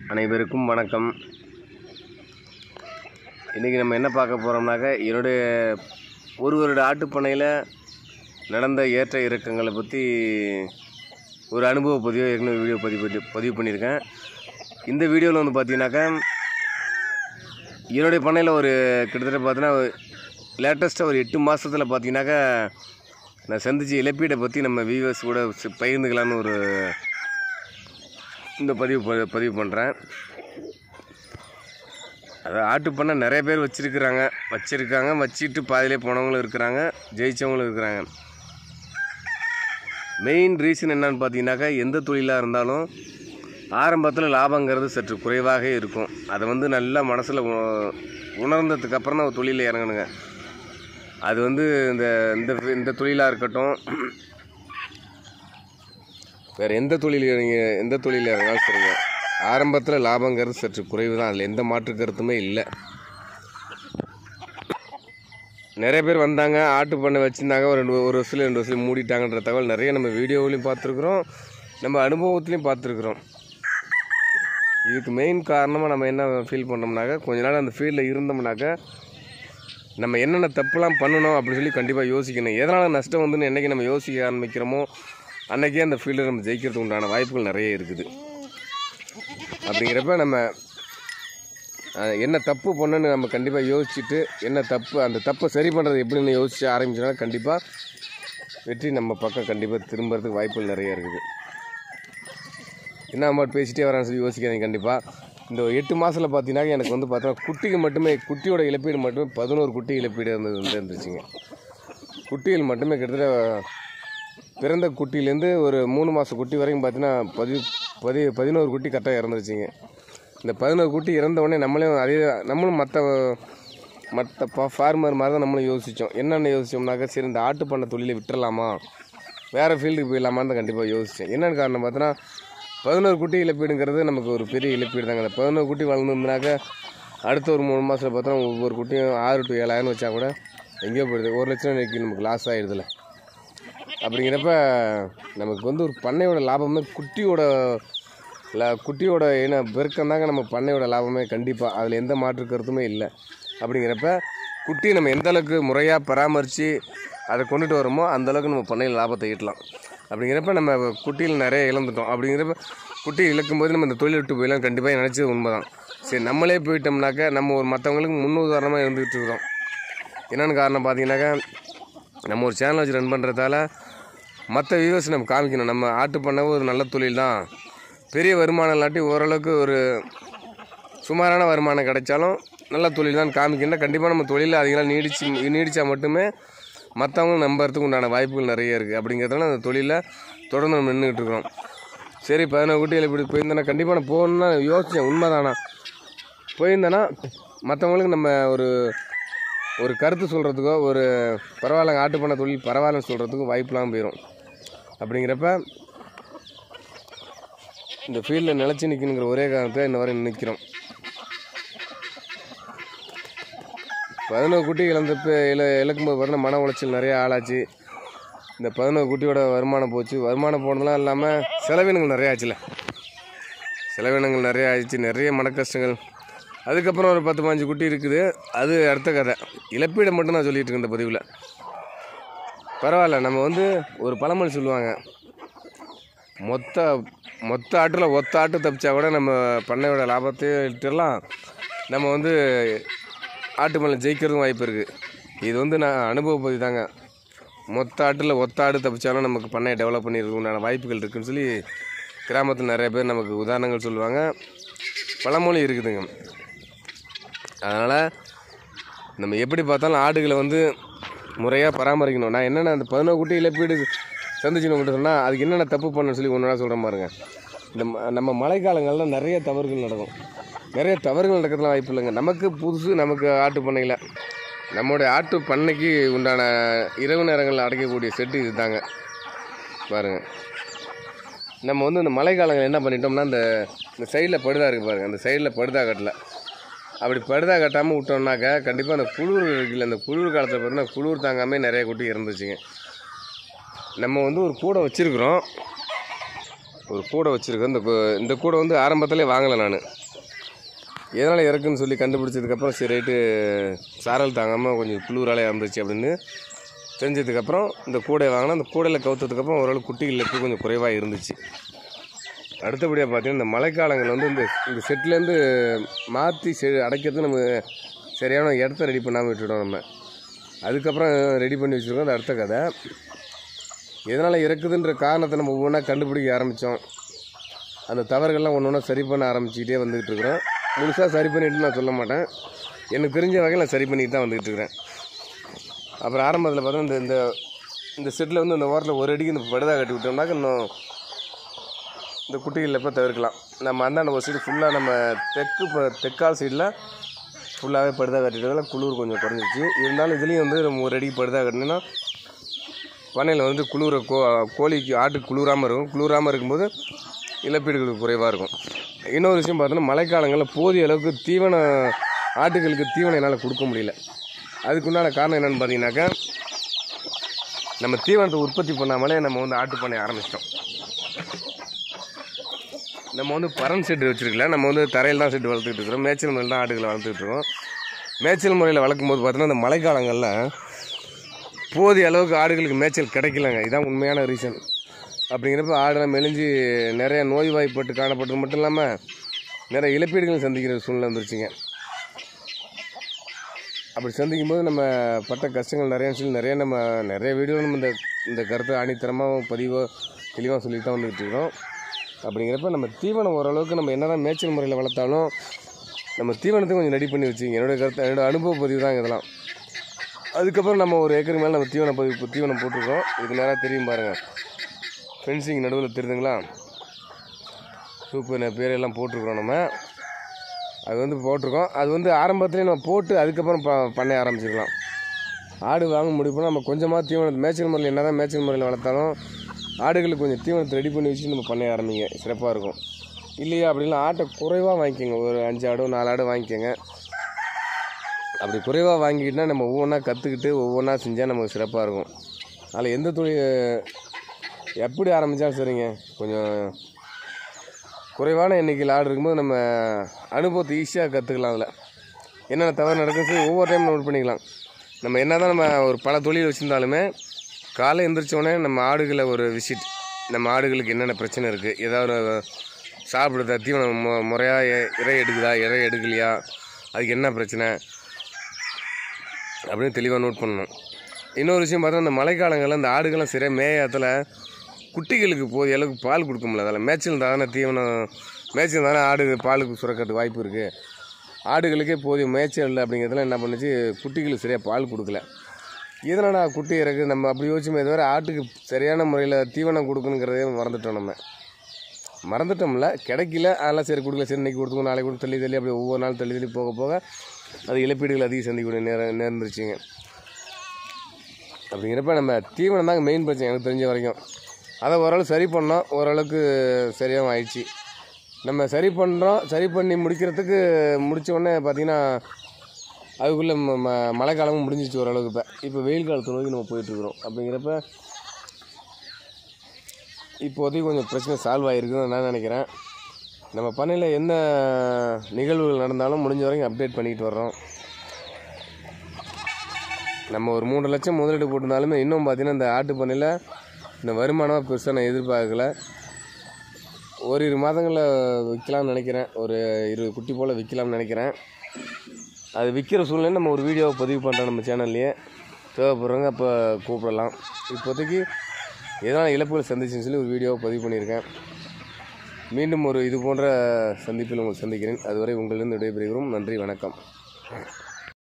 அனைவருக்கும் வணக்கம் இன்றைக்கி நம்ம என்ன பார்க்க போகிறோம்னாக்க என்னுடைய ஒரு வருட ஆட்டுப்பண்ணையில் நடந்த ஏற்ற இறக்கங்களை பற்றி ஒரு அனுபவ பதிவு ஏற்கனவே வீடியோ பதிவு பண்ணி- பதிவு பண்ணியிருக்கேன் இந்த வீடியோவில் வந்து பார்த்தீங்கன்னாக்கா என்னுடைய பண்ணையில் ஒரு கிட்டத்தட்ட பார்த்தீங்கன்னா லேட்டஸ்ட்டாக ஒரு எட்டு மாதத்தில் பார்த்தீங்கன்னாக்கா நான் சந்திச்ச இழப்பீடை பற்றி நம்ம வியூவர்ஸ் கூட சி- பகிர்ந்துக்கலான்னு ஒரு இந்த பதிவு ப- பதிவு பண்ணுறேன் அது ஆட்டு பண்ணை நிறைய பேர் வச்சுருக்குறாங்க வச்சுருக்காங்க வச்சுட்டு பாதியிலே போனவங்களும் இருக்கிறாங்க ஜெயித்தவங்களும் இருக்கிறாங்க மெயின் ரீசன் என்னன்னு பார்த்தீங்கன்னாக்கா எந்த தொழிலாக இருந்தாலும் ஆரம்பத்தில் லாபங்கிறது சற்று குறைவாக இருக்கும் அதை வந்து நல்லா மனசில் உணர்ந்ததுக்கு அப்புறம் தான் ஒரு தொழிலில் இறங்கணுங்க அது வந்து இந்த இந்த இந்த தொழிலாக இருக்கட்டும் வேறு எந்த தொழில் நீங்கள் எந்த தொழில் இறங்கினாலும் சரிங்க ஆரம்பத்தில் லாபங்கிறது சற்று குறைவு தான் அதில் எந்த மாற்று கருத்துமே இல்லை நிறைய பேர் வந்தாங்க ஆட்டு பண்ணை வச்சுருந்தாங்க ஒரு ரெண்டு ஒரு வருஷத்துல ரெண்டு வருஷத்துல மூடிட்டாங்கன்ற தகவல் நிறைய நம்ம வீடியோவிலையும் பார்த்துருக்குறோம் நம்ம அனுபவத்துலையும் பார்த்துருக்குறோம் இதுக்கு மெயின் காரணமாக நம்ம என்ன ஃபீல் பண்ணோம்னாக்கா கொஞ்ச நாள் அந்த ஃபீல்டில் இருந்தோம்னாக்கா நம்ம என்னென்ன தப்புலாம் பண்ணணும் அப்படின்னு சொல்லி கண்டிப்பாக யோசிக்கணும் எதனால் நஷ்டம் வந்துன்னு என்றைக்கு நம்ம யோசிக்க ஆரம்பிக்கிறோமோ அன்றைக்கே அந்த ஃபீல்டில் நம்ம ஜெயிக்கிறதுக்கு உண்டான வாய்ப்புகள் நிறைய இருக்குது அப்படிங்கிறப்ப நம்ம அஹ், என்ன தப்பு பண்ணணும்னு நம்ம கண்டிப்பாக யோசிச்சுட்டு என்ன தப்பு அந்த தப்பை சரி பண்ணுறது எப்படின்னு யோசிச்சு ஆரம்பிச்சோன்னா கண்டிப்பாக வெற்றி நம்ம பக்கம் கண்டிப்பாக திரும்புறதுக்கு வாய்ப்புகள் நிறைய இருக்குது என்ன அம்மா பேசிட்டே வரான்னு சொல்லி யோசிக்காதீங்க கண்டிப்பாக இந்த ஒரு எட்டு மாதத்தில் பார்த்தீங்கன்னா எனக்கு வந்து பார்த்தோன்னா குட்டிக்கு மட்டுமே குட்டியோட இழப்பீடு மட்டுமே பதினோரு குட்டி இழப்பீடு இருந்தது வந்து இருந்துச்சுங்க குட்டிகள் மட்டுமே கிட்டத்தட்ட பிறந்த குட்டியிலேருந்து ஒரு மூணு மாதம் குட்டி வரைக்கும் பார்த்தீங்கன்னா பதி பதி பதினோரு குட்டி கரெக்டாக இறந்துருச்சுங்க இந்த பதினோரு குட்டி இறந்த உடனே நம்மளே அதே நம்மளும் மற்ற மற்ற பா ஃபார்மர் மாதிரி தான் நம்மளும் யோசித்தோம் என்னென்ன யோசிச்சோம்னாக்கா சரி இந்த ஆட்டு பண்ண தொழிலை விட்டுறலாமா வேறு ஃபீல்டுக்கு போயிடலாமான்னு தான் கண்டிப்பாக யோசித்தேன் என்னென்னு காரணம் பார்த்தோன்னா பதினோரு குட்டி இழப்பீடுங்கிறது நமக்கு ஒரு பெரிய இழப்பீடு தாங்க அந்த பதினோரு குட்டி வளர்ந்துருந்தாக்க அடுத்த ஒரு மூணு மாதத்தில் பார்த்தோன்னா ஒவ்வொரு குட்டியும் ஆறு டு ஏழாயிரம் வச்சா கூட எங்கேயோ போயிடுது ஒரு லட்சம் இன்னைக்கு நமக்கு லாஸ் ஆகிடுதுல அப்படிங்கிறப்ப நமக்கு வந்து ஒரு பண்ணையோட லாபமே குட்டியோட ல குட்டியோட ஏன்னா பெருக்கம் தாங்க நம்ம பண்ணையோட லாபமே கண்டிப்பாக அதில் எந்த மாற்று கருத்துமே இல்லை அப்படிங்கிறப்ப குட்டி நம்ம எந்த அளவுக்கு முறையாக பராமரித்து அதை கொண்டுட்டு வரோமோ அந்த அளவுக்கு நம்ம பண்ணையில் லாபத்தை ஈட்டலாம் அப்படிங்கிறப்ப நம்ம குட்டியில் நிறைய இழந்துட்டோம் அப்படிங்கிறப்ப குட்டி இழக்கும்போது நம்ம இந்த தொழில் விட்டு போயிடலாம் கண்டிப்பாக நினச்சது உண்மை தான் சரி நம்மளே போயிட்டோம்னாக்கா நம்ம ஒரு மற்றவங்களுக்கு முன்னுதாரணமாக இருந்துகிட்டு இருக்கிறோம் என்னென்னு காரணம் பார்த்தீங்கன்னாக்கா நம்ம ஒரு சேனல் வச்சு ரன் பண்ணுறதால மற்ற வியூவர்ஸ் நம்ம காமிக்கணும் நம்ம ஆட்டு பண்ண ஒரு நல்ல தொழில் தான் பெரிய வருமானம் இல்லாட்டி ஓரளவுக்கு ஒரு சுமாரான வருமானம் கிடைச்சாலும் நல்ல தொழில் தான் காமிக்கணும் கண்டிப்பாக நம்ம தொழிலில் அதிகமாக நீடிச்சு நீடித்தா மட்டுமே மற்றவங்க நம்புறதுக்கு உண்டான வாய்ப்புகள் நிறைய இருக்குது அப்படிங்கிறதுனால அந்த தொழிலில் தொடர்ந்து நம்ம நின்றுக்கிட்டு இருக்கிறோம் சரி பதினோரு குட்டிகள் இப்படி போயிருந்தேன்னா கண்டிப்பாக நான் போகணுன்னா யோசித்தேன் உண்மைதானா போயிருந்தேன்னா மற்றவங்களுக்கு நம்ம ஒரு ஒரு கருத்து சொல்கிறதுக்கோ ஒரு பரவாயில்ல ஆட்டு பண்ண தொழில் பரவாயில்லன்னு சொல்கிறதுக்கும் வாய்ப்புலாம் போயிடும் அப்படிங்கிறப்ப இந்த ஃபீல்டில் நிலச்சி நிற்கணுங்கிற ஒரே காரணத்தை இன்ன வரை நிற்கிறோம் பதினோரு குட்டி இழந்தப்ப இழ இழக்கும்போது பார்த்தீங்கன்னா மன உளைச்சல் நிறைய ஆளாச்சு இந்த பதினோரு குட்டியோட வருமானம் போச்சு வருமானம் போனதெல்லாம் இல்லாமல் செலவினங்கள் நிறைய ஆச்சுல செலவினங்கள் நிறைய ஆயிடுச்சு நிறைய மன கஷ்டங்கள் அதுக்கப்புறம் ஒரு பத்து பாஞ்சு குட்டி இருக்குது அது அடுத்த கதை இழப்பீடை மட்டும் நான் சொல்லிட்டு இருக்கேன் இந்த பதிவில் பரவாயில்ல நம்ம வந்து ஒரு பழமொழி சொல்லுவாங்க மொத்த மொத்த ஆட்டில் ஒத்த ஆட்டு தப்பிச்சா கூட நம்ம பண்ணையோட லாபத்தையும் இட்டுடலாம் நம்ம வந்து ஆட்டு மேலே ஜெயிக்கிறதும் வாய்ப்பு இருக்குது இது வந்து நான் அனுபவ பதிவு தாங்க மொத்த ஆட்டில் ஒத்த ஆடு தப்பிச்சாலும் நமக்கு பண்ணையை டெவலப் பண்ணியிருக்க உண்டான வாய்ப்புகள் இருக்குன்னு சொல்லி கிராமத்தில் நிறைய பேர் நமக்கு உதாரணங்கள் சொல்லுவாங்க பழமொழி இருக்குதுங்க அதனால் நம்ம எப்படி பார்த்தாலும் ஆடுகளை வந்து முறையாக பராமரிக்கணும் நான் என்னென்ன அந்த பதினோரு குட்டி இழப்பீடு சந்திச்சுன்னு உங்கள்கிட்ட சொன்னால் அதுக்கு என்னென்ன தப்பு பண்ணணும்னு சொல்லி ஒன்றா சொல்கிறேன் பாருங்க இந்த ம- நம்ம மழைக்காலங்களில் நிறைய தவறுகள் நடக்கும் நிறைய தவறுகள் நடக்கிறதுலாம் வாய்ப்பு இல்லைங்க நமக்கு புதுசு நமக்கு ஆட்டு பண்ணையில் நம்மளுடைய ஆட்டு பண்ணைக்கு உண்டான இரவு நேரங்களில் அடைக்கக்கூடிய செட்டு இது தாங்க பாருங்கள் நம்ம வந்து இந்த மழைக்காலங்கள் என்ன பண்ணிட்டோம்னா இந்த இந்த சைடில் படுதா இருக்குது பாருங்கள் அந்த சைடில் படுதா கட்டல அப்படி படுதா கட்டாமல் விட்டோம்னாக்கா கண்டிப்பாக அந்த குளிர் இருக்குல்ல அந்த குளிர் காலத்தில் பார்த்தீங்கன்னா குளிர் தாங்காமல் நிறைய குட்டி இறந்துச்சுங்க நம்ம வந்து ஒரு கூடை வச்சுருக்குறோம் ஒரு கூடை வச்சுருக்கேன் இந்த கூ- இந்த கூடை வந்து ஆரம்பத்திலே வாங்கலை நான் எதனால் இறக்குன்னு சொல்லி கண்டுபிடிச்சதுக்கப்புறம் சரி ரைட்டு சாரல் தாங்காமல் கொஞ்சம் குளிராலே இறந்துச்சு அப்படின்னு தெரிஞ்சதுக்கப்புறம் இந்த கூடையை வாங்கினா அந்த கூடையில் கவுத்ததுக்கப்புறம் ஓரளவு குட்டிகள் இழப்பு கொஞ்சம் குறைவாக இருந்துச்சு அடுத்தபடியாக பார்த்தீங்கன்னா இந்த மழைக்காலங்கள் வந்து இந்த இந்த செட்லேருந்து மாற்றி செ அடைக்கிறதுக்கு நம்ம சரியான இடத்த ரெடி பண்ணாமல் விட்டுட்டோம் நம்ம அதுக்கப்புறம் ரெடி பண்ணி வச்சுருக்கோம் அது அடுத்த கதை எதனால் இறக்குதுன்ற காரணத்தை நம்ம ஒவ்வொன்றா கண்டுபிடிக்க ஆரம்பித்தோம் அந்த தவறுகள்லாம் ஒன்று ஒன்றா சரி பண்ண ஆரம்பிச்சுக்கிட்டே வந்துகிட்டு இருக்கிறோம் முழுசாக சரி பண்ணிட்டு நான் சொல்ல மாட்டேன் எனக்கு தெரிஞ்ச வகையில் நான் சரி பண்ணிட்டு தான் வந்துகிட்டு இருக்கிறேன் அப்புறம் ஆரம்பத்தில் பார்த்தா இந்த இந்த இந்த செட்டில் வந்து இந்த ஓரத்தில் ஒரு அடிக்கு இந்த படுதா கட்டி விட்டோம்னாக்க இன்னும் இந்த குட்டிகள் எப்போ தவிர்க்கலாம் நம்ம அந்தாண்ட ஒரு சைடு ஃபுல்லாக நம்ம தெற்கு ப- தெற்கால் சைடில் ஃபுல்லாகவே படுதா கட்டிட்டதால குளிர் கொஞ்சம் குறைஞ்சிச்சு இருந்தாலும் இதுலேயும் வந்து நம்ம ஒரு அடிக்கு படுதா கட்டினோன்னா பண்ணையில் வந்து குளிர கோ கோழிக்கு ஆட்டுக்கு குளிராமல் இருக்கும் குளிராமல் இருக்கும்போது இழப்பீடுகள் குறைவாக இருக்கும் இன்னொரு விஷயம் பார்த்தோன்னா மழைக்காலங்களில் போதிய அளவுக்கு தீவன ஆட்டுகளுக்கு தீவனம் என்னால் கொடுக்க முடியல அதுக்குண்டான காரணம் என்னென்னு பார்த்தீங்கன்னாக்கா நம்ம தீவனத்தை உற்பத்தி பண்ணாமலே நம்ம வந்து ஆட்டு பண்ணை ஆரம்பிச்சிட்டோம் நம்ம வந்து பரன் செட்டு வச்சுருக்கல நம்ம வந்து தரையில் தான் செட்டு வளர்த்துட்டு இருக்கிறோம் மேய்ச்சல் முறையில் தான் ஆடுகளை வளர்த்துட்டு இருக்கோம் மேய்ச்சல் முறையில் வளர்க்கும் போது பார்த்தீங்கன்னா இந்த மழைக்காலங்களில் போதிய அளவுக்கு ஆடுகளுக்கு மேய்ச்சல் கிடைக்கலங்க இதான் உண்மையான ரீசன் அப்படிங்கிறப்ப ஆடுலாம் மெலிஞ்சு நிறைய நோய்வாய்ப்பட்டு காணப்பட்டது மட்டும் இல்லாமல் நிறைய இழப்பீடுகள் சந்திக்கிற சூழ்நிலை வந்துருச்சுங்க அப்படி சந்திக்கும் போது நம்ம பட்ட கஷ்டங்கள் நிறைய சொல்லி நிறைய நம்ம நிறைய வீடியோ நம்ம இந்த இந்த கருத்தை ஆணித்தரமாக பதிவோ தெளிவாக சொல்லி தான் வந்துகிட்டு இருக்கோம் அப்படிங்கிறப்ப நம்ம தீவனம் ஓரளவுக்கு நம்ம என்னதான் மேய்ச்சல் முறையில் வளர்த்தாலும் நம்ம தீவனத்தை கொஞ்சம் ரெடி பண்ணி வச்சுங்க என்னோட கருத்து என்னோட அனுபவ பதிவு தான் இதெல்லாம் அதுக்கப்புறம் நம்ம ஒரு ஏக்கர் மேலே நம்ம தீவனம் பதிவு இப்போ தீவனம் போட்டிருக்கோம் இதுக்கு நேராக தெரியும் பாருங்கள் ஃபென்சிங் நடுவில் தெரியுதுங்களா சூப்பர் பேரெல்லாம் போட்டிருக்கிறோம் நம்ம அது வந்து போட்டிருக்கோம் அது வந்து ஆரம்பத்துலேயே நம்ம போட்டு அதுக்கப்புறம் ப பண்ண ஆரம்பிச்சிக்கலாம் ஆடு வாங்க முடியும்னா நம்ம கொஞ்சமாக தீவனம் மேய்ச்சல் முறையில் என்ன தான் மேய்ச்சல் முறையில் வளர்த்தாலும் ஆடுகளுக்கு கொஞ்சம் தீவனத்தை ரெடி பண்ணி வச்சு நம்ம பண்ண ஆரம்பிங்க சிறப்பாக இருக்கும் இல்லையா அப்படின்னா ஆட்டை குறைவாக வாங்கிக்கோங்க ஒரு அஞ்சு ஆடோ நாலு ஆடு வாங்கிக்கோங்க அப்படி குறைவாக வாங்கிக்கிட்டா நம்ம ஒவ்வொன்றா கற்றுக்கிட்டு ஒவ்வொன்றா செஞ்சால் நமக்கு சிறப்பாக இருக்கும் அதில் எந்த தொழில் எப்படி ஆரம்பித்தாலும் சரிங்க கொஞ்சம் குறைவான எண்ணிக்கையில் ஆடு இருக்கும்போது நம்ம அனுபவத்தை ஈஸியாக கற்றுக்கலாம் அதில் என்னென்ன தவறு நடக்குது ஒவ்வொரு டைம் நோட் பண்ணிக்கலாம் நம்ம என்ன தான் நம்ம ஒரு பல தொழில் வச்சுருந்தாலுமே காலை எந்திரிச்சோடனே நம்ம ஆடுகளை ஒரு விசிட் நம்ம ஆடுகளுக்கு என்னென்ன பிரச்சனை இருக்குது ஏதாவது சாப்பிடுதா தீவனம் மு முறையாக இறை எடுக்குதா இறை எடுக்கலையா அதுக்கு என்ன பிரச்சனை அப்படின்னு தெளிவாக நோட் பண்ணணும் இன்னொரு விஷயம் பார்த்தா இந்த மழைக்காலங்களில் இந்த ஆடுகள்லாம் சரியாக மேயத்தில் குட்டிகளுக்கு போதிய அளவுக்கு பால் கொடுக்க முடியல அதில் மேய்ச்சல் தானே தீவனம் மேய்ச்சல் தானே ஆடு பாலுக்கு சுரக்கிறதுக்கு வாய்ப்பு இருக்குது ஆடுகளுக்கே போதிய மேய்ச்சல் இல்லை அப்படிங்கிறதுல என்ன பண்ணுச்சு குட்டிகளுக்கு சரியாக பால் கொடுக்கல இதனால் குட்டி இறக்கு நம்ம அப்படி யோசிச்சுமே தவிர ஆட்டுக்கு சரியான முறையில் தீவனம் கொடுக்கணுங்கிறதே மறந்துட்டோம் நம்ம மறந்துட்டோம்ல கிடைக்கல அதெல்லாம் சரி கொடுக்கல சரி இன்னைக்கு கொடுத்துக்கோ நாளைக்கு கொடுத்து தள்ளி தள்ளி அப்படி ஒவ்வொரு நாள் தள்ளி தள்ளி போக போக அது இழப்பீடுகள் அதிகம் சந்திக்கக்கூடிய நேரம் நேர்ந்துருச்சுங்க அப்படிங்கிறப்ப நம்ம தீவனம் தாங்க மெயின் பிரச்சனை எனக்கு தெரிஞ்ச வரைக்கும் அதை ஓரளவு சரி பண்ணோம் ஓரளவுக்கு சரியாகவும் ஆயிடுச்சு நம்ம சரி பண்ணுறோம் சரி பண்ணி முடிக்கிறதுக்கு முடிச்ச உடனே பார்த்திங்கன்னா அதுக்குள்ளே ம ம மழை காலமும் முடிஞ்சிச்சு ஓரளவுக்கு இப்போ இப்போ வெயில் காலத்தை நோக்கி நம்ம போயிட்டுருக்குறோம் அப்படிங்கிறப்ப இப்போதைக்கு கொஞ்சம் பிரச்சனை சால்வ் ஆகிருக்குன்னு நான் நினைக்கிறேன் நம்ம பண்ணையில் என்ன நிகழ்வுகள் நடந்தாலும் முடிஞ்ச வரைக்கும் அப்டேட் பண்ணிக்கிட்டு வர்றோம் நம்ம ஒரு மூன்று லட்சம் முதலீடு போட்டிருந்தாலுமே இன்னும் பார்த்தீங்கன்னா இந்த ஆட்டு பண்ணையில் இந்த வருமானம் பெருசாக நான் எதிர்பார்க்கல ஓரிரு மாதங்களில் விற்கலாம்னு நினைக்கிறேன் ஒரு இருபது குட்டி போல் விற்கலாம்னு நினைக்கிறேன் அது விற்கிற சூழ்நிலை நம்ம ஒரு வீடியோவை பதிவு பண்ணுறோம் நம்ம சேனல்லையே தேவைப்படுறவங்க அப்போ கூப்பிடலாம் இப்போதைக்கு எதனா இழப்புகள் சந்திச்சுன்னு சொல்லி ஒரு வீடியோவை பதிவு பண்ணியிருக்கேன் மீண்டும் ஒரு இது போன்ற சந்திப்பில் உங்களை சந்திக்கிறேன் அதுவரை உங்களிடம் விடைபெறுகிறோம் நன்றி வணக்கம்